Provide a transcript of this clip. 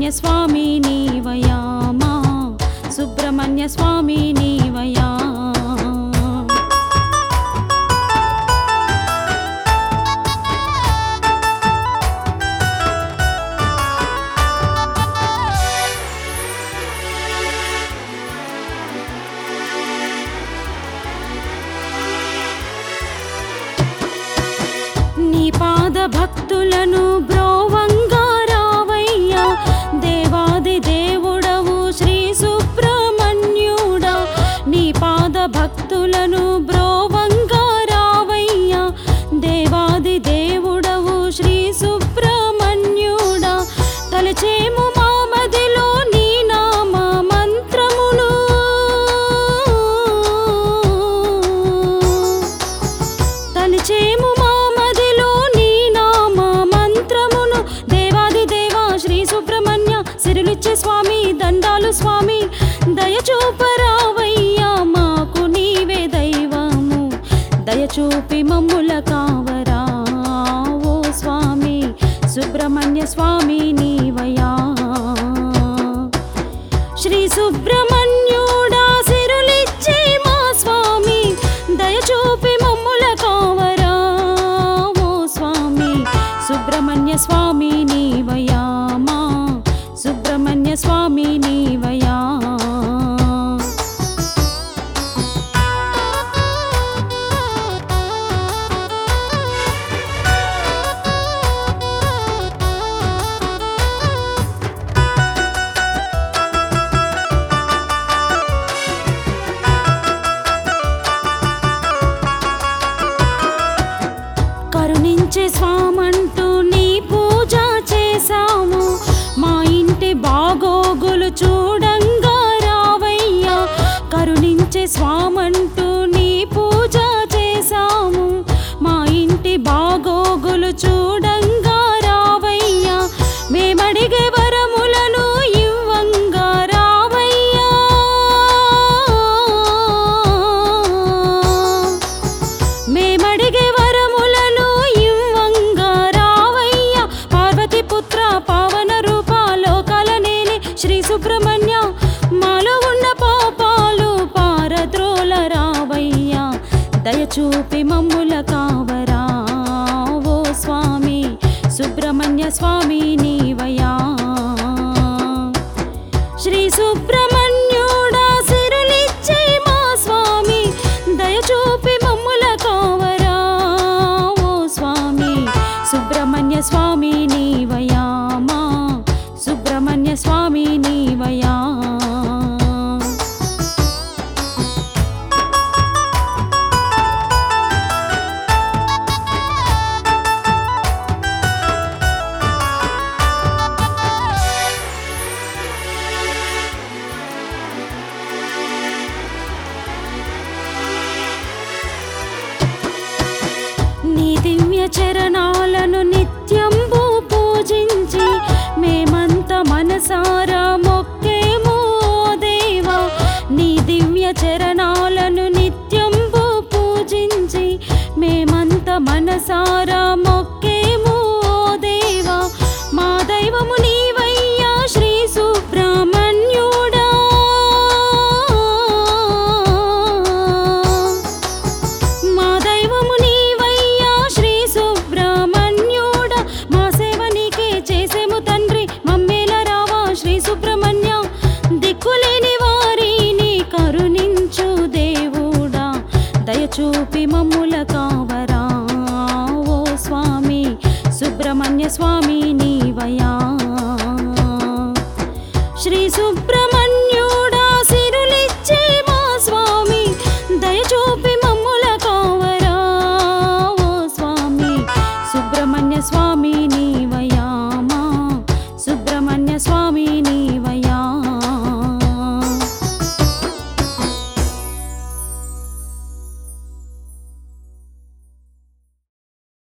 సుబ్రహ్మణ్య స్వామి నీవయా మా సుబ్రహ్మణ్య స్వామి నీవయా నీ పాద భక్తులను బ్రోవంగా రావయ్యా దేవాది దేవుడవు శ్రీ సుబ్రహ్మణ్యుడా నీ పాద భక్తులను బ్రోవంగా రావయ్యా దేవాది దేవుడవు శ్రీ సుబ్రహ్మణ్యుడా తలచేము మా మదిలో నీ నామ మంత్రములు తలిచేము మా మదిలో నీ నామ మంత్రమును దేవాది దేవా శ్రీ సుబ్రహ్మణ్య సిరులిచ్చే స్వామి దండాలు స్వామి దయచూపరావయ్యా మాకు నీవే దైవము దయచూపి మమ్ముల కావరా ఓ స్వామి సుబ్రహ్మణ్య స్వామి నీవయా శ్రీ సుబ్రహ్మణ్యుడా సిరులిచ్చే మా స్వామి దయచూపి మమ్ముల కావరా ఓ స్వామి సుబ్రహ్మణ్య స్వామి నీవయా మా సుబ్రహ్మణ్య స్వామి నీవయా కరుణించే స్వామంటూ నీ పూజ చేశాము మా ఇంటి బాగోగులు చూడంగా రావయ్యా కరుణించే స్వామంటూ నీ పూజ చేశాము మా ఇంటి బాగోగులు చూడంగా రావయ్యా మేమడిగే వరములను ఇవ్వంగా రావయ్యా మేమడిగే వరములను ఇవ్వంగా రావయ్య పార్వతి పుత్ర పావన రూప లోకాల నేని శ్రీ సుబ్రహ్మణ్య మాలో ఉన్న పాపాలు పారద్రోల రావయ్య దయచూపి మమ్ముల కావరా ఓ స్వామి సుబ్రహ్మణ్య స్వామి నీవయా శ్రీ సుబ్రహ్మణ్యుడా సిరులిచ్చే మా స్వామి దయచూపి మమ్ముల కావరా ఓ స్వామి సుబ్రహ్మణ్య స్వామి నీవయా మా సుబ్రహ్మణ్య స్వామి నీవయా నీ దివ్య చరణాలను నిత్యంబు పూజించి మేమంత మనసారా మొక్కేమో దేవా నీ దివ్య చరణాలను నిత్యంబు పూజించి మేమంత మనసారా మొక్కేమో దేవా మా దైవము నీవయ్యా శ్రీ సుబ్రహ్మణ్యుడా మా దైవము నీవయ్యా శ్రీ సుబ్రహ్మణ్యుడా మా సేవ నీకే చేసేము తండ్రి మమ్మేల రావా శ్రీ సుబ్రహ్మణ్య దిక్కులేని వారిని కరుణించు దేవుడా దయచూపి మమ్ముల కావరా ఓ స్వామి సుబ్రహ్మణ్య స్వామి నీవయా శ్రీ సుబ్రహ్మణ్యుడా సిరులిచ్చే మా స్వామి దయచూపి మమ్ముల కావరా ఓ స్వామి సుబ్రహ్మణ్య స్వామి